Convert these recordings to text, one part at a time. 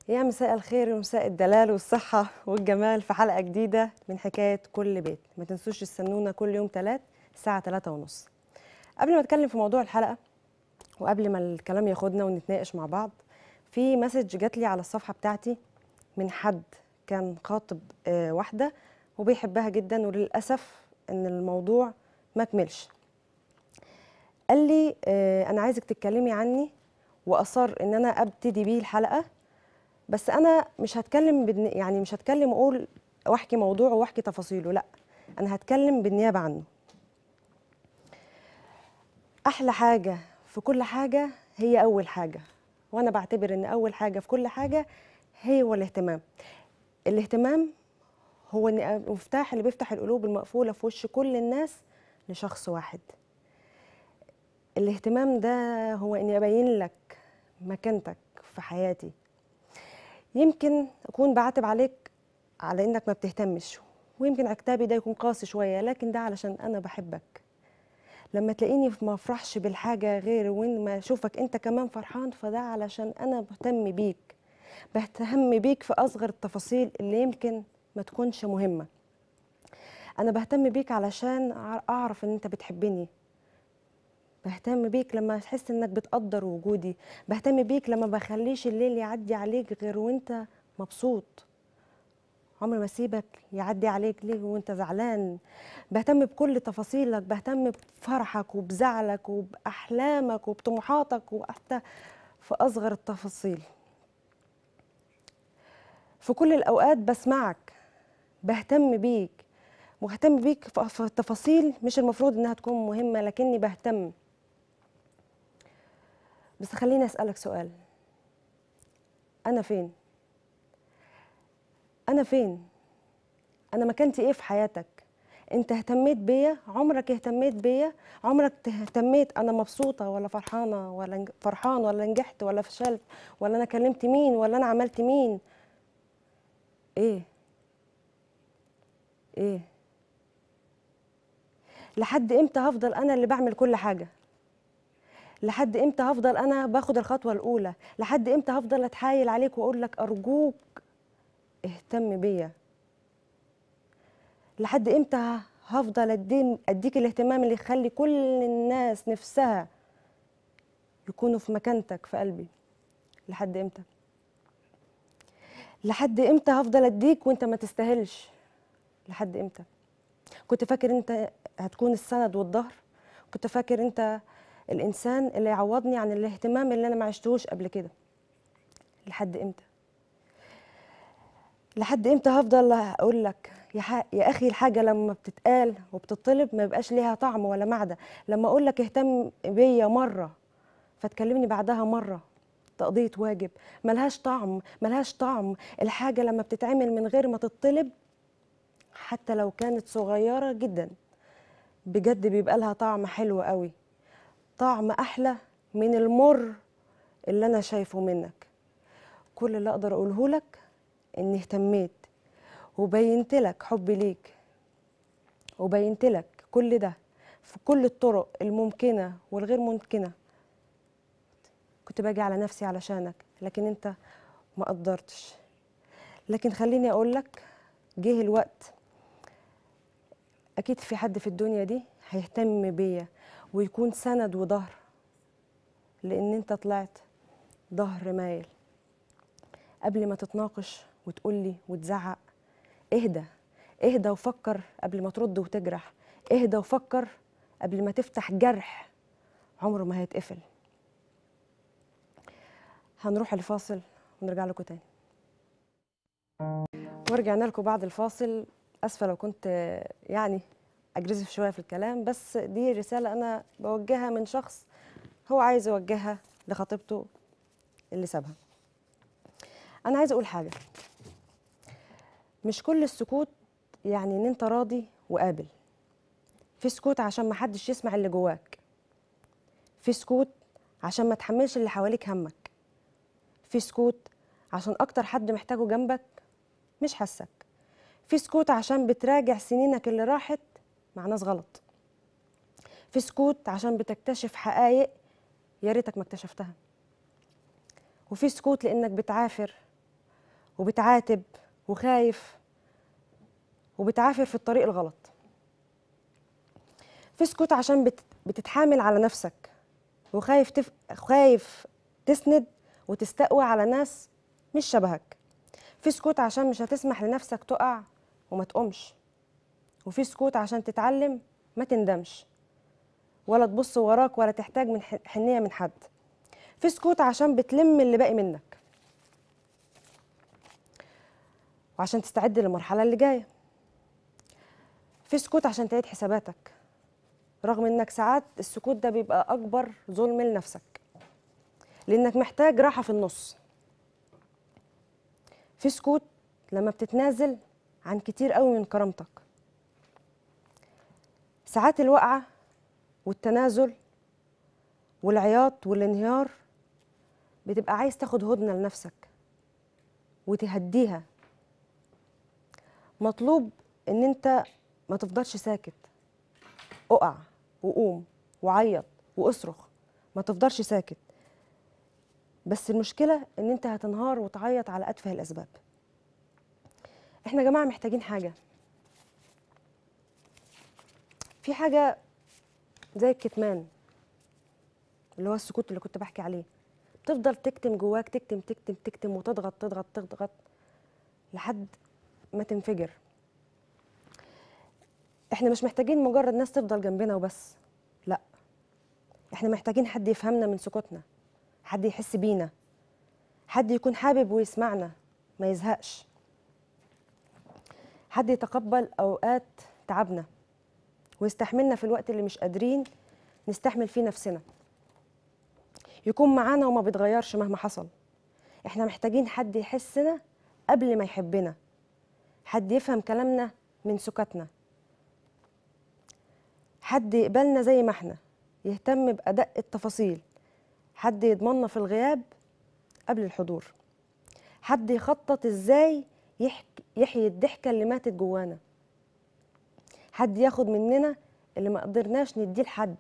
يا مساء الخير ومساء الدلال والصحة والجمال في حلقة جديدة من حكاية كل بيت ما تنسوش تستنونا كل يوم تلات الساعة تلاتة ونص قبل ما اتكلم في موضوع الحلقة وقبل ما الكلام ياخدنا ونتناقش مع بعض في مسج جات لي على الصفحة بتاعتي من حد كان خاطب آه، واحدة وبيحبها جدا وللأسف إن الموضوع ما كملش قال لي آه، أنا عايزك تتكلمي عني وأصر إن أنا أبتدي بيه الحلقة بس أنا مش هتكلم بالن- يعني مش هتكلم أقول وأحكي موضوعه وأحكي تفاصيله لأ أنا هتكلم بالنيابة عنه أحلى حاجة في كل حاجة هي أول حاجة وأنا بعتبر إن أول حاجة في كل حاجة هي هو الاهتمام الاهتمام هو إن المفتاح اللي بيفتح القلوب المقفولة في وش كل الناس لشخص واحد الاهتمام ده هو إني أبين لك مكانتك في حياتي يمكن أكون بعاتب عليك على إنك ما بتهتمش ويمكن عتابي ده يكون قاسي شوية لكن ده علشان أنا بحبك لما تلاقيني ما افرحش بالحاجة غير وين ما اشوفك انت كمان فرحان فده علشان انا بهتم بيك بهتم بيك في اصغر التفاصيل اللي يمكن ما تكونش مهمة انا بهتم بيك علشان أع- اعرف ان انت بتحبني بهتم بيك لما تحس انك بتقدر وجودي بهتم بيك لما بخليش الليل يعدي عليك غير وانت مبسوط عمري ما اسيبك يعدي عليك ليه وانت زعلان بهتم بكل تفاصيلك بهتم بفرحك وبزعلك وبأحلامك وبطموحاتك وحتى في أصغر التفاصيل في كل الأوقات بسمعك بهتم بيك وبهتم بيك في في تفاصيل مش المفروض إنها تكون مهمة لكني بهتم بس خليني أسألك سؤال أنا فين؟ أنا فين؟ أنا مكانتي إيه في حياتك؟ انت اهتميت بيا عمرك اهتميت بيا عمرك اهتميت انا مبسوطه ولا فرحانه ولا نج- فرحان ولا نجحت ولا فشلت ولا انا كلمت مين ولا انا عملت مين ايه ايه لحد امتى هفضل انا اللي بعمل كل حاجه لحد امتى هفضل انا باخد الخطوه الاولى لحد امتى هفضل اتحايل عليك واقول لك ارجوك اهتم بيا لحد امتى هفضل أدي- اديك الاهتمام اللي يخلي كل الناس نفسها يكونوا في مكانتك في قلبي لحد امتى لحد امتى هفضل اديك وانت ما تستاهلش لحد امتى كنت فاكر انت هتكون السند والظهر كنت فاكر انت الانسان اللي يعوضني عن الاهتمام اللي انا ما عشتهوش قبل كده لحد امتى لحد امتى هفضل اقول لك يا, ح... يا اخي الحاجه لما بتتقال وبتطلب ما يبقاش ليها طعم ولا معده لما اقول لك اهتم بيا مره فتكلمني بعدها مره تقضيه واجب ملهاش طعم ملهاش طعم الحاجه لما بتتعمل من غير ما تطلب حتى لو كانت صغيره جدا بجد بيبقى لها طعم حلو قوي طعم احلى من المر اللي انا شايفه منك كل اللي اقدر اقوله لك اني اهتميت وبينت لك حبي ليك وبينت لك كل ده في كل الطرق الممكنه والغير ممكنه كنت باجي على نفسي علشانك لكن انت ما قدرتش لكن خليني اقول لك جه الوقت اكيد في حد في الدنيا دي هيهتم بيا ويكون سند وظهر لان انت طلعت ظهر مايل قبل ما تتناقش وتقولي وتزعق اهدى اهدى وفكر قبل ما ترد وتجرح اهدى وفكر قبل ما تفتح جرح عمره ما هيتقفل هنروح الفاصل ونرجع لكم تاني ورجعنا لكم بعد الفاصل اسفه لو كنت آه، يعني اجرزف شويه في الكلام بس دي رساله انا بوجهها من شخص هو عايز يوجهها لخطيبته اللي سابها انا عايزه اقول حاجه مش كل السكوت يعني ان انت راضي وقابل في سكوت عشان ما حدش يسمع اللي جواك في سكوت عشان ما تحملش اللي حواليك همك في سكوت عشان اكتر حد محتاجه جنبك مش حاسك في سكوت عشان بتراجع سنينك اللي راحت مع ناس غلط في سكوت عشان بتكتشف حقائق يا ريتك ما اكتشفتها وفي سكوت لانك بتعافر وبتعاتب وخايف وبتعافر في الطريق الغلط في سكوت عشان بت... بتتحامل على نفسك وخايف تف... خايف تسند وتستقوى على ناس مش شبهك في سكوت عشان مش هتسمح لنفسك تقع وما تقومش وفي سكوت عشان تتعلم ما تندمش ولا تبص وراك ولا تحتاج من ح- حنية من حد في سكوت عشان بتلم اللي باقي منك وعشان تستعد للمرحلة اللي جاية في سكوت عشان تعيد حساباتك رغم انك ساعات السكوت ده بيبقى اكبر ظلم لنفسك لانك محتاج راحة في النص في سكوت لما بتتنازل عن كتير قوي من كرامتك ساعات الوقعة والتنازل والعياط والانهيار بتبقى عايز تاخد هدنة لنفسك وتهديها مطلوب ان انت ما تفضلش ساكت اقع وقوم وعيط واصرخ ما تفضلش ساكت بس المشكلة ان انت هتنهار وتعيط على اتفه الاسباب احنا يا جماعة محتاجين حاجة في حاجة زي الكتمان اللي هو السكوت اللي كنت بحكي عليه بتفضل تكتم جواك تكتم تكتم تكتم وتضغط تضغط تضغط لحد ما تنفجر احنا مش محتاجين مجرد ناس تفضل جنبنا وبس لا احنا محتاجين حد يفهمنا من سكوتنا حد يحس بينا حد يكون حابب ويسمعنا ما يزهقش حد يتقبل اوقات تعبنا ويستحملنا في الوقت اللي مش قادرين نستحمل فيه نفسنا يكون معانا وما بيتغيرش مهما حصل احنا محتاجين حد يحسنا قبل ما يحبنا حد يفهم كلامنا من سكتنا حد يقبلنا زي ما احنا يهتم بأدق التفاصيل حد يضمننا في الغياب قبل الحضور حد يخطط ازاي يحك يحيي الضحكة اللي ماتت جوانا حد ياخد مننا اللي ما قدرناش نديه لحد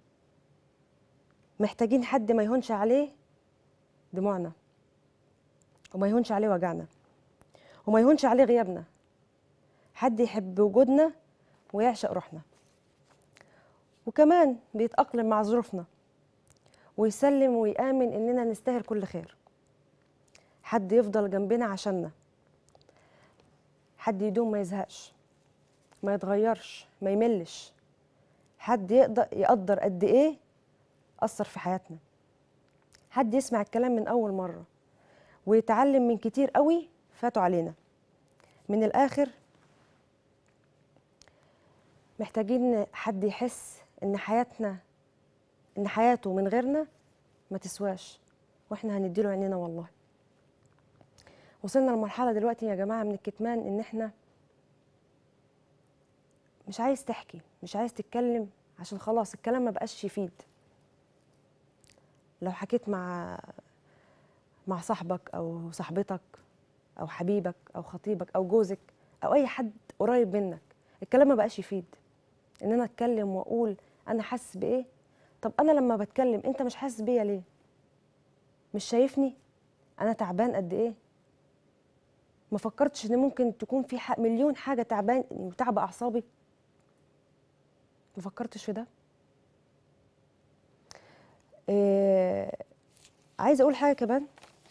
محتاجين حد ما يهونش عليه دموعنا وما يهونش عليه وجعنا وما يهونش عليه غيابنا حد يحب وجودنا ويعشق روحنا وكمان بيتأقلم مع ظروفنا ويسلم ويآمن إننا نستاهل كل خير حد يفضل جنبنا عشاننا حد يدوم ما يزهقش ما يتغيرش ما يملش حد يقدر يقدر قد ايه اثر في حياتنا حد يسمع الكلام من اول مره ويتعلم من كتير قوي فاتوا علينا من الاخر محتاجين حد يحس ان حياتنا ان حياته من غيرنا ما تسواش واحنا هنديله عينينا والله وصلنا لمرحله دلوقتي يا جماعه من الكتمان ان احنا مش عايز تحكي مش عايز تتكلم عشان خلاص الكلام ما بقاش يفيد لو حكيت مع مع صاحبك او صاحبتك او حبيبك او خطيبك او جوزك او اي حد قريب منك الكلام ما بقاش يفيد ان انا اتكلم واقول انا حاسس بايه طب انا لما بتكلم انت مش حاسس بيا ليه مش شايفني انا تعبان قد ايه ما فكرتش ان ممكن تكون في ح- مليون حاجه تعبان وتعب اعصابي ما فكرتش في ده إيه عايزه اقول حاجه كمان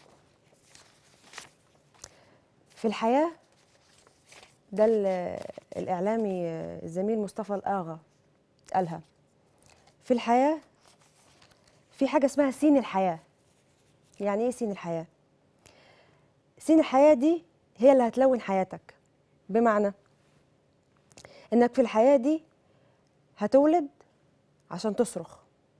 في الحياه ده ال- الاعلامي الزميل مصطفى الاغا قالها في الحياه في حاجه اسمها سين الحياه يعني ايه سين الحياه سين الحياه دي هي اللي هتلون حياتك بمعنى انك في الحياه دي هتولد عشان تصرخ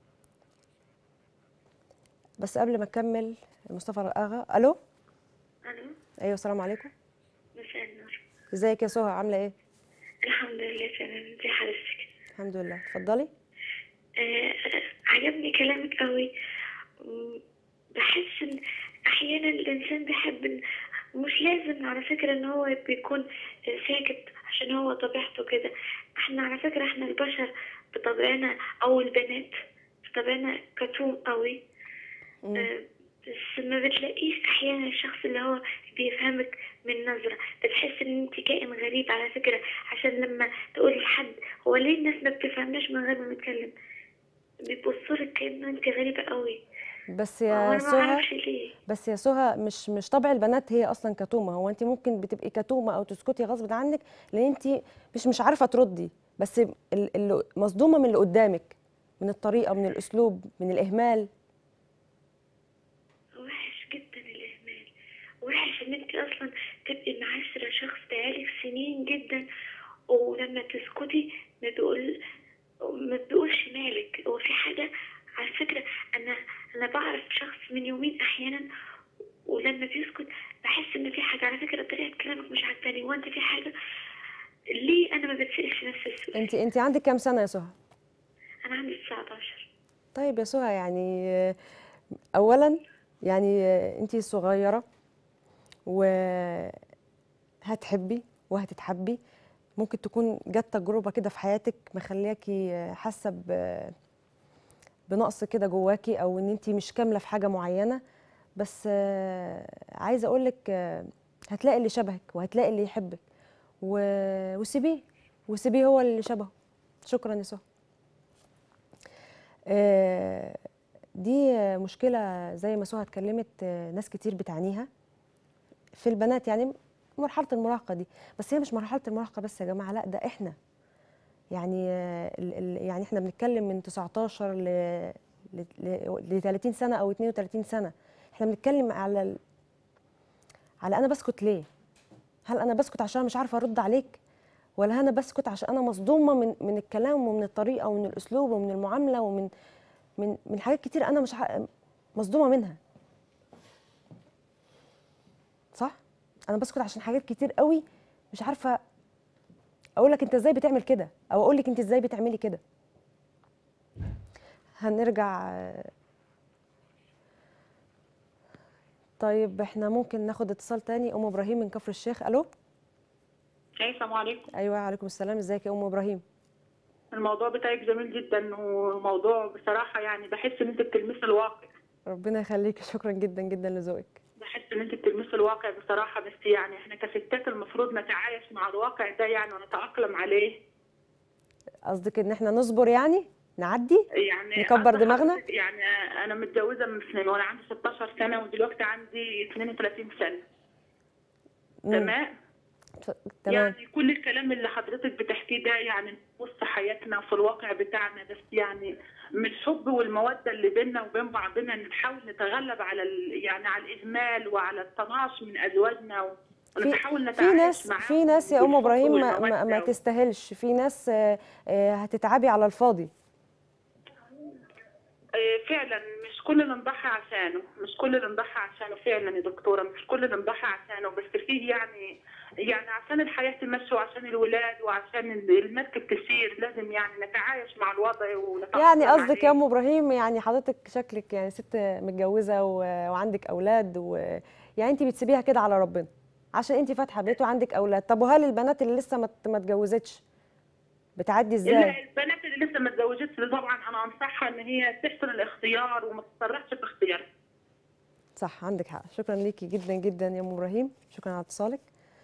بس قبل ما اكمل مصطفى الاغا الو الو ايوه السلام عليكم مساء النور ازيك يا سهى عامله ايه الحمد لله تمام ازي حضرتك الحمد لله اتفضلي آه عجبني كلامك قوي م- بحس ان احيانا الانسان بيحب إن- مش لازم على فكرة ان هو بيكون آه، ساكت عشان هو طبيعته كده احنا على فكرة احنا البشر بطبعنا او البنات بطبعنا كتوم قوي مم. آه، بس ما بتلاقيش احيانا الشخص اللي هو بيفهمك من نظرة بتحس ان انت كائن غريب على فكرة عشان لما تقولي لحد هو ليه الناس ما بتفهمناش من غير ما نتكلم بيبصوا لك كأنه انت غريبة قوي بس هو يا انا ما سهى اعرفش ليه بس يا سهى مش مش طبع البنات هي اصلا كتومه هو انت ممكن بتبقي كتومه او تسكتي غصب عنك لان انت مش مش عارفه تردي بس ال- اللي مصدومه من اللي قدامك من الطريقه من الاسلوب من الاهمال وحش جدا الإهمال وحش إن أنت أصلا تبقي معاشرة شخص بقالك سنين جدا ولما تسكتي ما بيقول ما بيقولش مالك هو في حاجة على فكرة أنا أنا بعرف شخص من يومين أحيانا ولما بيسكت بحس إن في حاجة على فكرة طريقة كلامك مش عجباني وأنت في حاجة ليه أنا ما بتسألش نفس السؤال انت انت عندك كام سنه يا سهى أنا عندي 19 طيب يا سهى يعني آه، اولا يعني انت صغيره وهتحبي وهتتحبي ممكن تكون جت تجربه كده في حياتك مخلياكي آه، حاسه ب- بنقص كده جواكي او ان انت مش كامله في حاجه معينه بس آه، عايزه اقول لك هتلاقي اللي شبهك وهتلاقي اللي يحبك و- وسيبيه وسيبيه هو اللي شبهه شكرا يا سهى آه، دي مشكلة زي ما سهى اتكلمت آه، ناس كتير بتعانيها في البنات يعني مرحلة المراهقة دي بس هي مش مرحلة المراهقة بس يا جماعة لا ده احنا يعني آه، ال- ال- يعني احنا بنتكلم من 19 ل ل ل 30 سنة أو 32 سنة احنا بنتكلم على ال- على أنا بسكت ليه؟ هل أنا بسكت عشان مش عارفة أرد عليك؟ ولا أنا بسكت عشان أنا مصدومة من من الكلام ومن الطريقة ومن الأسلوب ومن المعاملة ومن من من حاجات كتير انا مش ع- مصدومه منها صح انا بسكت عشان حاجات كتير قوي مش عارفه اقول لك انت ازاي بتعمل كده او اقول لك انت ازاي بتعملي كده هنرجع آه، طيب احنا ممكن ناخد اتصال تاني ام ابراهيم من كفر الشيخ الو أي السلام عليكم ايوه عليكم السلام ازيك يا ام ابراهيم الموضوع بتاعك جميل جدا وموضوع بصراحة يعني بحس إن أنت بتلمسي الواقع ربنا يخليك شكرا جدا جدا لذوقك بحس إن أنت بتلمسي الواقع بصراحة بس يعني إحنا كستات المفروض نتعايش مع الواقع ده يعني ونتأقلم عليه قصدك ان احنا نصبر يعني نعدي يعني نكبر قصدي دماغنا؟ حضرتك يعني أنا متجوزة من سنين وأنا عندي 16 سنة ودلوقتي عندي 32 سنة مم. تمام ف- تمام يعني كل الكلام اللي حضرتك بتحكيه ده يعني وسط حياتنا وفي الواقع بتاعنا بس يعني من الحب والمودة اللي بيننا وبين بعضنا نحاول نتغلب على ال... يعني على الإهمال وعلى الطناش من أزواجنا و... ونحاول في نتعايش ناس معاهم في ناس يا ام بالحب ابراهيم ما, ما, والمودة ما و- تستاهلش في ناس آه، آه، هتتعبي على الفاضي آه، فعلا مش كل اللي نضحي عشانه مش كل اللي نضحي عشانه فعلا يا دكتورة مش كل اللي نضحي عشانه بس فيه يعني يعني عشان الحياة تمشي وعشان الولاد وعشان المركب تسير لازم يعني نتعايش مع الوضع ونتأقلم يعني قصدك يا عليه. ام ابراهيم يعني حضرتك شكلك يعني ست متجوزه و... وعندك اولاد و... يعني انت بتسيبيها كده على ربنا عشان انت فاتحه بيت وعندك اولاد طب وهل البنات اللي لسه ما ما اتجوزتش بتعدي ازاي لا البنات اللي لسه ما اتزوجتش دي طبعا انا انصحها ان هي تحسن الاختيار وما تتسرعش في اختيارها صح عندك حق شكرا ليكي جدا جدا يا ام ابراهيم شكرا على اتصالك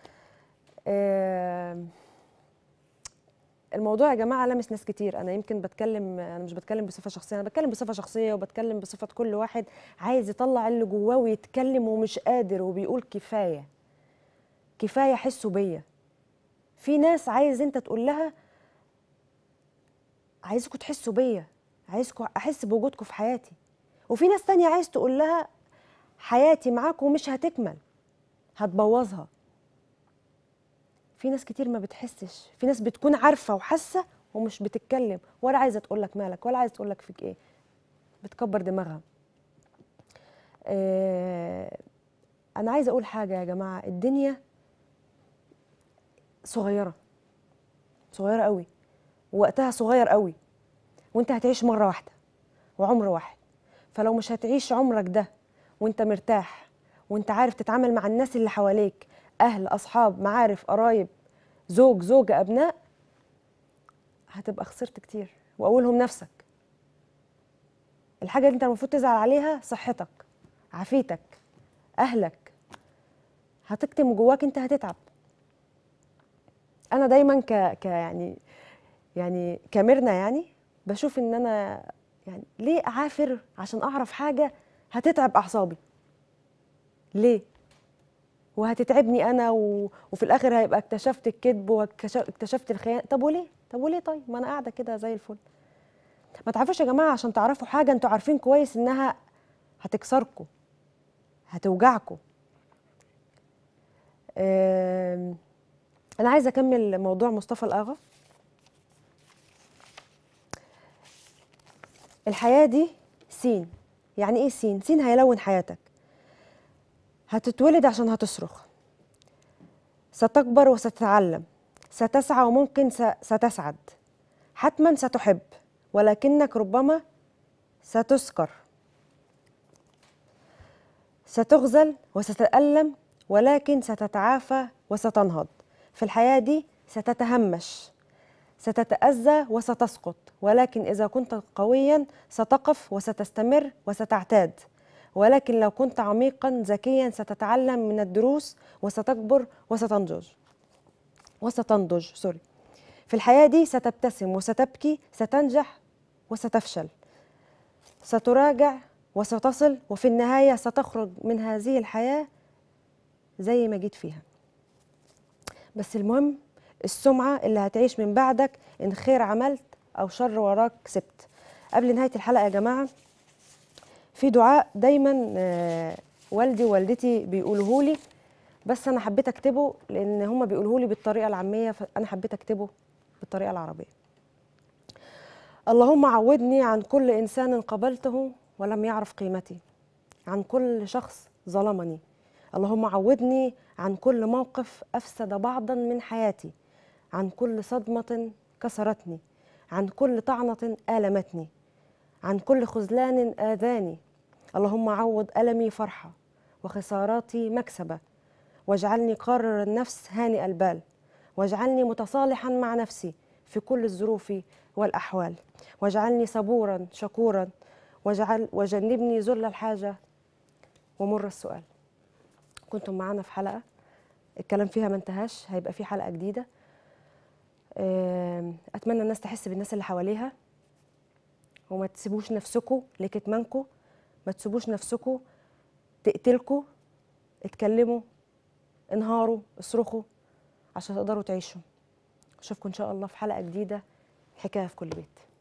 آم، الموضوع يا جماعه لمس ناس كتير انا يمكن بتكلم انا مش بتكلم بصفه شخصيه انا بتكلم بصفه شخصيه وبتكلم بصفه كل واحد عايز يطلع اللي جواه ويتكلم ومش قادر وبيقول كفايه كفايه حسوا بيا في ناس عايز انت تقول لها عايزكم تحسوا بيا عايزكم احس بوجودكم في حياتي وفي ناس تانية عايز تقول لها حياتي معاكم مش هتكمل هتبوظها في ناس كتير ما بتحسش في ناس بتكون عارفة وحاسة ومش بتتكلم ولا عايزة تقول لك مالك ولا عايزة تقول لك فيك ايه بتكبر دماغها آه انا عايزة اقول حاجة يا جماعة الدنيا صغيرة صغيرة قوي ووقتها صغير قوي وانت هتعيش مرة واحدة وعمر واحد فلو مش هتعيش عمرك ده وانت مرتاح وانت عارف تتعامل مع الناس اللي حواليك اهل اصحاب معارف قرايب زوج زوجة ابناء هتبقى خسرت كتير واولهم نفسك الحاجة اللي انت المفروض تزعل عليها صحتك عافيتك اهلك هتكتم جواك انت هتتعب انا دايما ك, ك يعني يعني كمرنا يعني بشوف ان انا يعني ليه اعافر عشان اعرف حاجه هتتعب اعصابي ليه وهتتعبني انا و... وفي الاخر هيبقى اكتشفت الكذب واكتشفت الخيانه طب وليه طب وليه طيب ما انا قاعده كده زي الفل ما تعرفوش يا جماعه عشان تعرفوا حاجه انتوا عارفين كويس انها هتكسركم هتوجعكم آم، انا عايزه اكمل موضوع مصطفى الاغا الحياه دي سين يعني ايه سين سين هيلون حياتك هتتولد عشان هتصرخ ستكبر وستتعلم ستسعى وممكن س- ستسعد حتما ستحب ولكنك ربما ستسكر ستغزل وستتألم ولكن ستتعافى وستنهض في الحياة دي ستتهمش ستتأذى وستسقط ولكن إذا كنت قويا ستقف وستستمر وستعتاد ولكن لو كنت عميقا ذكيا ستتعلم من الدروس وستكبر وستنضج وستنضج سوري في الحياة دي ستبتسم وستبكي ستنجح وستفشل ستراجع وستصل وفي النهاية ستخرج من هذه الحياة زي ما جيت فيها بس المهم السمعة اللي هتعيش من بعدك إن خير عملت أو شر وراك سبت قبل نهاية الحلقة يا جماعة في دعاء دايما آه، والدي ووالدتي بيقولوه لي بس أنا حبيت أكتبه لأن هما بيقولوه لي بالطريقة العامية فأنا حبيت أكتبه بالطريقة العربية اللهم عودني عن كل إنسان قبلته ولم يعرف قيمتي عن كل شخص ظلمني اللهم عودني عن كل موقف أفسد بعضا من حياتي عن كل صدمة كسرتني عن كل طعنة آلمتني عن كل خذلان آذاني اللهم عوض ألمي فرحة وخساراتي مكسبة واجعلني قارر النفس هانئ البال واجعلني متصالحا مع نفسي في كل الظروف والأحوال واجعلني صبورا شكورا واجعل وجنبني ذل الحاجة ومر السؤال كنتم معنا في حلقة الكلام فيها ما انتهاش هيبقى في حلقة جديدة آم، أتمنى الناس تحس بالناس اللي حواليها وما تسيبوش نفسكم لكتمانكم ما تسيبوش نفسكم تقتلكوا اتكلموا انهاروا اصرخوا عشان تقدروا تعيشوا اشوفكم ان شاء الله في حلقة جديدة حكاية في كل بيت